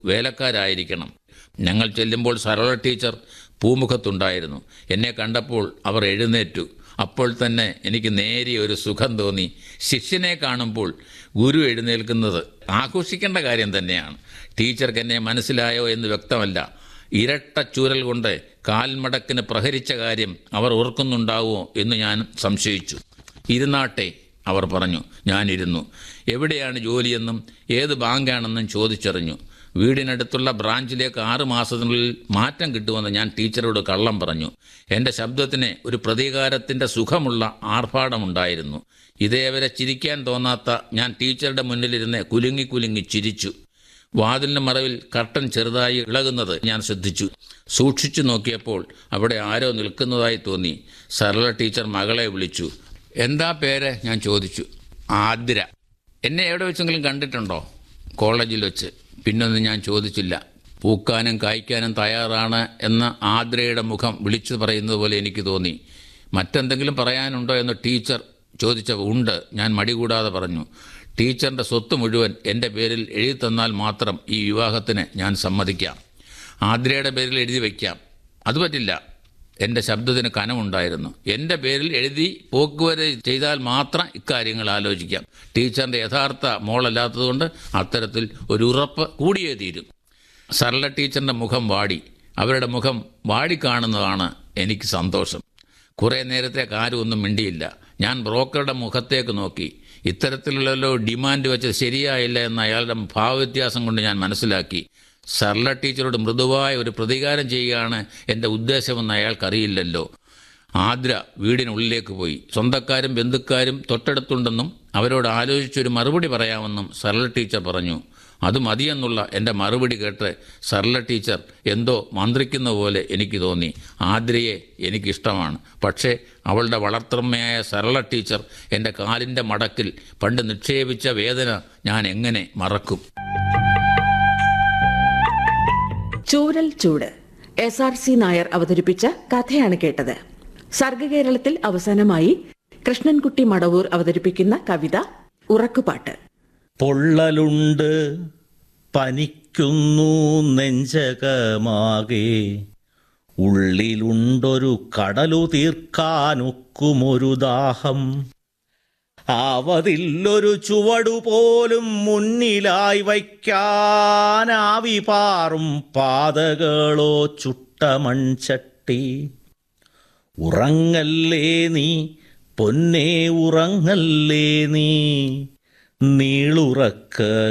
വേലക്കാരായിരിക്കണം ഞങ്ങൾ ചെല്ലുമ്പോൾ സരള ടീച്ചർ പൂമുഖത്തുണ്ടായിരുന്നു എന്നെ കണ്ടപ്പോൾ അവർ എഴുന്നേറ്റു അപ്പോൾ തന്നെ എനിക്ക് നേരിയ ഒരു സുഖം തോന്നി ശിഷ്യനെ കാണുമ്പോൾ ഗുരു എഴുന്നേൽക്കുന്നത് ആഘോഷിക്കേണ്ട കാര്യം തന്നെയാണ് ടീച്ചർക്ക് എന്നെ മനസ്സിലായോ എന്ന് വ്യക്തമല്ല ഇരട്ട ചൂരൽ കൊണ്ട് കാൽമടക്കിന് പ്രഹരിച്ച കാര്യം അവർ ഓർക്കുന്നുണ്ടാവുമോ എന്ന് ഞാൻ സംശയിച്ചു ഇരുന്നാട്ടെ അവർ പറഞ്ഞു ഞാനിരുന്നു എവിടെയാണ് ജോലിയെന്നും ഏത് ബാങ്കാണെന്നും ചോദിച്ചറിഞ്ഞു വീടിനടുത്തുള്ള ബ്രാഞ്ചിലേക്ക് ആറ് മാസത്തിനുള്ളിൽ മാറ്റം കിട്ടുമെന്ന് ഞാൻ ടീച്ചറോട് കള്ളം പറഞ്ഞു എൻ്റെ ശബ്ദത്തിന് ഒരു പ്രതികാരത്തിൻ്റെ സുഖമുള്ള ആർഭാടമുണ്ടായിരുന്നു ഇതേവരെ ചിരിക്കാൻ തോന്നാത്ത ഞാൻ ടീച്ചറുടെ മുന്നിലിരുന്ന് കുലുങ്ങി കുലുങ്ങി ചിരിച്ചു വാതിലിൻ്റെ മറവിൽ കർട്ടൻ ചെറുതായി ഇളകുന്നത് ഞാൻ ശ്രദ്ധിച്ചു സൂക്ഷിച്ചു നോക്കിയപ്പോൾ അവിടെ ആരോ നിൽക്കുന്നതായി തോന്നി സരള ടീച്ചർ മകളെ വിളിച്ചു എന്താ പേര് ഞാൻ ചോദിച്ചു ആതിര എന്നെ എവിടെ വെച്ചെങ്കിലും കണ്ടിട്ടുണ്ടോ കോളേജിൽ വെച്ച് പിന്നൊന്നും ഞാൻ ചോദിച്ചില്ല പൂക്കാനും കായ്ക്കാനും തയ്യാറാണ് എന്ന ആദ്രയുടെ മുഖം വിളിച്ചു പറയുന്നത് പോലെ എനിക്ക് തോന്നി മറ്റെന്തെങ്കിലും പറയാനുണ്ടോ എന്ന് ടീച്ചർ ചോദിച്ചപ്പോൾ ഉണ്ട് ഞാൻ മടി കൂടാതെ പറഞ്ഞു ടീച്ചറിൻ്റെ സ്വത്ത് മുഴുവൻ എൻ്റെ പേരിൽ എഴുതി തന്നാൽ മാത്രം ഈ വിവാഹത്തിന് ഞാൻ സമ്മതിക്കാം ആദ്രയുടെ പേരിൽ എഴുതി വയ്ക്കാം അത് പറ്റില്ല എൻ്റെ ശബ്ദത്തിന് കനമുണ്ടായിരുന്നു എൻ്റെ പേരിൽ എഴുതി പോക്കുവരെ ചെയ്താൽ മാത്രം ഇക്കാര്യങ്ങൾ ആലോചിക്കാം ടീച്ചറിൻ്റെ യഥാർത്ഥ മോളല്ലാത്തതുകൊണ്ട് അത്തരത്തിൽ ഒരു ഉറപ്പ് കൂടിയേ തീരും സരള ടീച്ചറിൻ്റെ മുഖം വാടി അവരുടെ മുഖം വാടിക്കാണുന്നതാണ് എനിക്ക് സന്തോഷം കുറേ നേരത്തേക്ക് ആരും ഒന്നും മിണ്ടിയില്ല ഞാൻ ബ്രോക്കറുടെ മുഖത്തേക്ക് നോക്കി ഇത്തരത്തിലുള്ളല്ലോ ഡിമാൻഡ് വെച്ചത് ശരിയായില്ല എന്ന അയാളുടെ ഭാവവ്യത്യാസം കൊണ്ട് ഞാൻ മനസ്സിലാക്കി സർല ടീച്ചറോട് മൃദുവായ ഒരു പ്രതികാരം ചെയ്യുകയാണ് എൻ്റെ ഉദ്ദേശമെന്ന് അയാൾക്കറിയില്ലല്ലോ ആദ്ര വീടിനുള്ളിലേക്ക് പോയി സ്വന്തക്കാരും ബന്ധുക്കാരും തൊട്ടടുത്തുണ്ടെന്നും അവരോട് ആലോചിച്ചൊരു മറുപടി പറയാമെന്നും സർല ടീച്ചർ പറഞ്ഞു അത് മതിയെന്നുള്ള എൻ്റെ മറുപടി കേട്ട് സർല ടീച്ചർ എന്തോ മന്ത്രിക്കുന്ന പോലെ എനിക്ക് തോന്നി ആദ്രയെ എനിക്കിഷ്ടമാണ് പക്ഷേ അവളുടെ വളർത്തമ്മയായ സരള ടീച്ചർ എൻ്റെ കാലിൻ്റെ മടക്കിൽ പണ്ട് നിക്ഷേപിച്ച വേദന ഞാൻ എങ്ങനെ മറക്കും ചൂരൽ ചൂട് എസ് ആർ സി നായർ അവതരിപ്പിച്ച കഥയാണ് കേട്ടത് സർഗകേരളത്തിൽ അവസാനമായി കൃഷ്ണൻകുട്ടി മടവൂർ അവതരിപ്പിക്കുന്ന കവിത ഉറക്കുപാട്ട് പൊള്ളലുണ്ട് പനിക്കുന്നു നെഞ്ചകമാകെ ഉള്ളിലുണ്ടൊരു കടലു തീർക്കാനൊക്കുമൊരു ദാഹം ആവതില്ലൊരു ചുവടു പോലും മുന്നിലായി വയ്ക്കാനാവി പാറും പാതകളോ ചുട്ട മൺചട്ടി ഉറങ്ങല്ലേ നീ പൊന്നേ ഉറങ്ങല്ലേ നീ നീളുറക്ക